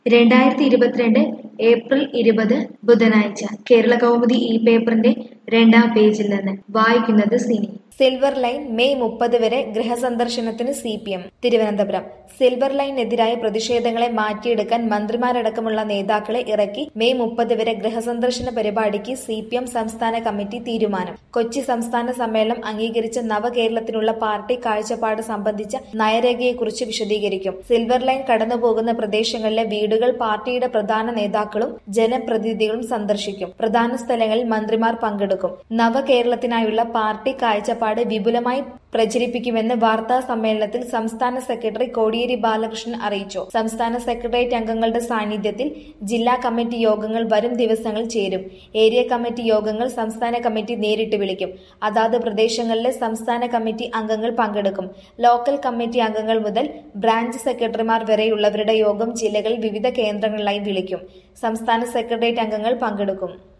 രണ്ടായിരത്തി ഇരുപത്തിരണ്ട് ഏപ്രിൽ ഇരുപത് ബുധനാഴ്ച കേരള കൗമുദി ഈ പേപ്പറിന്റെ രണ്ടാം പേജിൽ നിന്ന് വായിക്കുന്നത് സിനി സിൽവർ ലൈൻ മെയ് മുപ്പത് വരെ ഗൃഹസന്ദർശനത്തിന് C P M Thiruvananthapuram silver ലൈനെതിരായ പ്രതിഷേധങ്ങളെ മാറ്റിയെടുക്കാൻ മന്ത്രിമാരടക്കമുള്ള നേതാക്കളെ ഇറക്കി മെയ് മുപ്പത് വരെ ഗൃഹസന്ദർശന പരിപാടിക്ക് സി പി എം സംസ്ഥാന കമ്മിറ്റി തീരുമാനം കൊച്ചി സംസ്ഥാന സമ്മേളനം അംഗീകരിച്ച നവകേരളത്തിനുള്ള പാർട്ടി കാഴ്ചപ്പാട് സംബന്ധിച്ച നയരേഖയെക്കുറിച്ച് വിശദീകരിക്കും സിൽവർ ലൈൻ കടന്നുപോകുന്ന പ്രദേശങ്ങളിലെ വീടുകൾ പാർട്ടിയുടെ പ്രധാന നേതാക്കളും ജനപ്രതിനിധികളും സന്ദർശിക്കും പ്രധാന സ്ഥലങ്ങളിൽ മന്ത്രിമാർ പങ്കെടുക്കും നവകേരളത്തിനായുള്ള പാർട്ടി കാഴ്ചപ്പാട് വിപുലമായി പ്രചരിപ്പിക്കുമെന്ന് വാർത്താ സമ്മേളനത്തിൽ സംസ്ഥാന സെക്രട്ടറി കോടിയേരി ബാലകൃഷ്ണൻ അറിയിച്ചു സംസ്ഥാന സെക്രട്ടേറിയറ്റ് അംഗങ്ങളുടെ സാന്നിധ്യത്തിൽ ജില്ലാ കമ്മിറ്റി യോഗങ്ങൾ വരും ദിവസങ്ങളിൽ ചേരും ഏരിയ കമ്മിറ്റി യോഗങ്ങൾ സംസ്ഥാന കമ്മിറ്റി നേരിട്ട് വിളിക്കും അതാത് പ്രദേശങ്ങളിലെ സംസ്ഥാന കമ്മിറ്റി അംഗങ്ങൾ പങ്കെടുക്കും ലോക്കൽ കമ്മിറ്റി അംഗങ്ങൾ മുതൽ ബ്രാഞ്ച് സെക്രട്ടറിമാർ വരെയുള്ളവരുടെ യോഗം ജില്ലകളിൽ വിവിധ കേന്ദ്രങ്ങളിലായി വിളിക്കും സംസ്ഥാന സെക്രട്ടേറിയറ്റ് അംഗങ്ങൾ പങ്കെടുക്കും